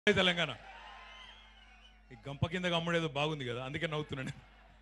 జై తెలంగాణ ఈ గంప కింద గమ్ముడేదో బాగుంది కదా అందుకే నవ్వుతున్నాను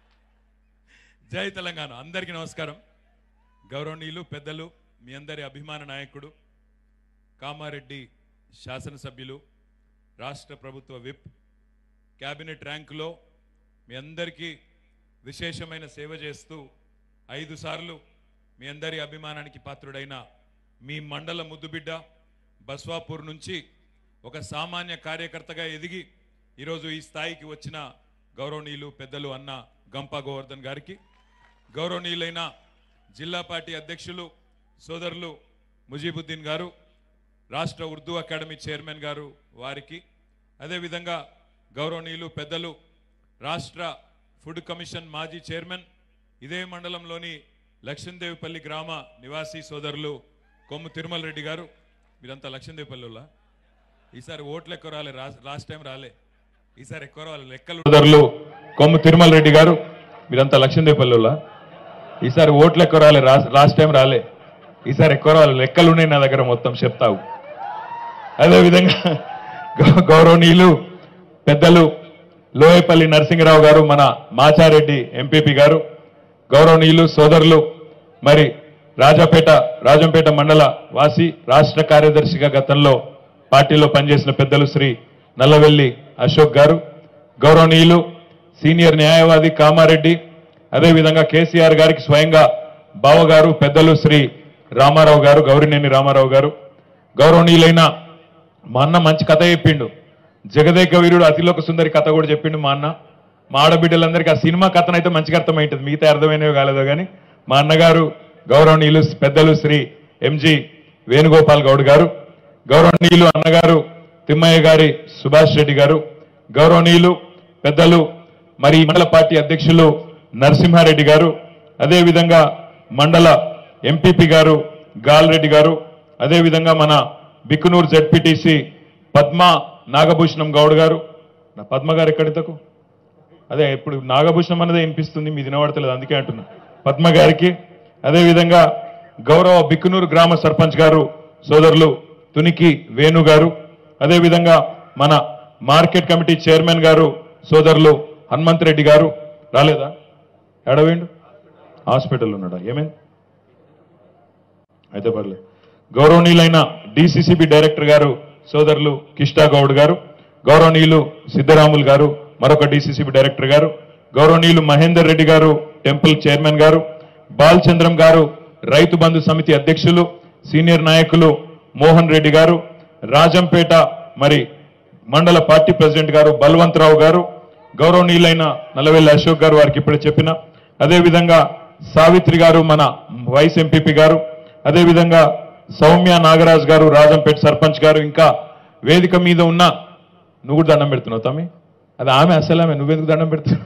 జై తెలంగాణ అందరికీ నమస్కారం గౌరవనీయులు పెద్దలు మీ అందరి అభిమాన నాయకుడు కామారెడ్డి శాసనసభ్యులు రాష్ట్ర ప్రభుత్వ విప్ క్యాబినెట్ ర్యాంకులో మీ అందరికీ విశేషమైన సేవ చేస్తూ ఐదు సార్లు మీ అందరి అభిమానానికి పాత్రుడైన మీ మండల ముద్దుబిడ్డ బస్వాపూర్ నుంచి ఒక సామాన్య కార్యకర్తగా ఎదిగి ఈరోజు ఈ స్థాయికి వచ్చిన గౌరవనీయులు పెద్దలు అన్న గంపా గోవర్ధన్ గారికి గౌరవనీయులైన జిల్లా పార్టీ అధ్యక్షులు సోదరులు ముజీబుద్దీన్ గారు రాష్ట్ర ఉర్దూ అకాడమీ చైర్మన్ గారు వారికి అదేవిధంగా గౌరవనీయులు పెద్దలు రాష్ట్ర ఫుడ్ కమిషన్ మాజీ చైర్మన్ ఇదే మండలంలోని లక్ష్మీదేవిపల్లి గ్రామ నివాసీ సోదరులు కొమ్ము తిరుమల రెడ్డి గారు మీరంతా లక్ష్మీదేవిపల్లిలా ఈసారి ఓట్లు ఎక్కువ రాలే రా- లాస్ట్ టైం రాలే ఈసారి ఎక్కువ రాలే లెక్కలు సోదరులు కొమ్ము తిరుమల రెడ్డి గారు మీరంతా లక్ష్మీదేవిపల్లిలా ఈసారి ఓట్లు ఎక్కువ రాలే రా- లాస్ట్ టైం రాలే ఈసారి ఎక్కువ రాలే లెక్కలు ఉన్నాయి నా దగ్గర మొత్తం చెప్తావు అదేవిధంగా గౌ- గౌరవనీయులు పెద్దలు లోయపల్లి నరసింహరావు గారు మన మాచారెడ్డి ఎంపీపీ గారు గౌరవనీయులు సోదరులు మరి రాజాపేట రాజంపేట మండల వాసి రాష్ట్ర కార్యదర్శిగా గతంలో పార్టీలో పనిచేసిన పెద్దలు శ్రీ నల్లవెల్లి అశోక్ గారు గౌరవనీయులు సీనియర్ న్యాయవాది కామారెడ్డి అదేవిధంగా కేసీఆర్ గారికి స్వయంగా బావగారు పెద్దలు శ్రీ రామారావు గారు గౌరినేని రామారావు గారు గౌరవనీయులైన మా అన్న మంచి కథ చెప్పిండు జగదేక వీరుడు అతిలోక సుందరి కథ కూడా చెప్పిండు మా అన్న మా ఆడబిడ్డలందరికీ ఆ సినిమా కథనైతే మంచిగా అర్థమైంటుంది మిగతా అర్థమైనవి కాలేదో కానీ మా అన్నగారు గౌరవనీయులు పెద్దలు శ్రీ ఎంజి వేణుగోపాల్ గౌడ్ గారు గౌరవనీయులు అన్నగారు తిమ్మయ్య గారి సుభాష్ రెడ్డి గారు గౌరవనీయులు పెద్దలు మరి ఈ మండల పార్టీ అధ్యక్షులు నరసింహారెడ్డి గారు అదేవిధంగా మండల ఎంపీపీ గారు గాల్రెడ్డి గారు అదేవిధంగా మన బిక్కునూరు జెడ్పీటీసీ పద్మ నాగభూషణం గౌడ్ గారు నా పద్మ గారు ఎక్కడితకు అదే ఇప్పుడు నాగభూషణం అన్నదే వినిపిస్తుంది మీ వినబడతలేదు అందుకే అంటున్నా పద్మ గారికి అదేవిధంగా గౌరవ బిక్కునూరు గ్రామ సర్పంచ్ గారు సోదరులు తునికి వేణు గారు అదేవిధంగా మన మార్కెట్ కమిటీ చైర్మన్ గారు సోదరులు హనుమంత్ రెడ్డి గారు రాలేదా ఎడవేండు హాస్పిటల్ ఉన్నాడా ఏమైంది అయితే పర్లేదు గౌరవనీయులైన డిసిసిబి డైరెక్టర్ గారు సోదరులు కిష్టా గౌడ్ గారు గౌరవనీయులు సిద్ధరాములు గారు మరొక డిసిసిబి డైరెక్టర్ గారు గౌరవనీయులు మహేందర్ రెడ్డి గారు టెంపుల్ చైర్మన్ గారు బాలచంద్రం గారు రైతు బంధు సమితి అధ్యక్షులు సీనియర్ నాయకులు మోహన్ రెడ్డి గారు రాజంపేట మరి మండల పార్టీ ప్రెసిడెంట్ గారు బల్వంతరావు గారు గౌరవనీయులైన నల్లవెల్లి అశోక్ గారు వారికి ఇప్పుడు చెప్పిన అదేవిధంగా సావిత్రి గారు మన వైస్ ఎంపీపీ గారు అదేవిధంగా సౌమ్య నాగరాజ్ గారు రాజంపేట సర్పంచ్ గారు ఇంకా వేదిక మీద ఉన్న నువ్వు కూడా దండం పెడుతున్నావు తమ్మి అది ఆమె అసలు ఆమె నువ్వెందుకు దండం పెడుతున్నావు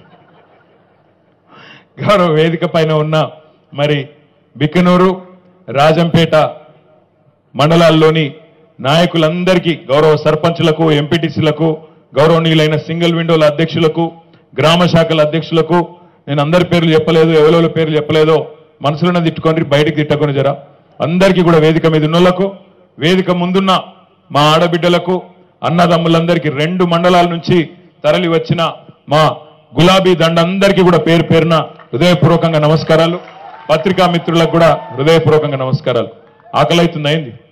గౌరవ వేదిక పైన ఉన్న మరి బిక్కనూరు రాజంపేట మండలాల్లోని నాయకులందరికీ గౌరవ సర్పంచులకు ఎంపీటీసీలకు గౌరవనీయులైన సింగిల్ విండోల అధ్యక్షులకు గ్రామ శాఖల అధ్యక్షులకు నేను అందరి పేర్లు చెప్పలేదు ఎవరెవరి పేర్లు చెప్పలేదో మనసులోనే తిట్టుకొని బయటికి తిట్టకొని జరా అందరికీ కూడా వేదిక మీద ఉన్నోళ్లకు వేదిక ముందున్న మా ఆడబిడ్డలకు అన్నదమ్ములందరికీ రెండు మండలాల నుంచి తరలి వచ్చిన మా గులాబీ దండందరికీ కూడా పేరు పేరున హృదయపూర్వకంగా నమస్కారాలు పత్రికా మిత్రులకు కూడా హృదయపూర్వకంగా నమస్కారాలు ఆకలి అవుతుంది అయింది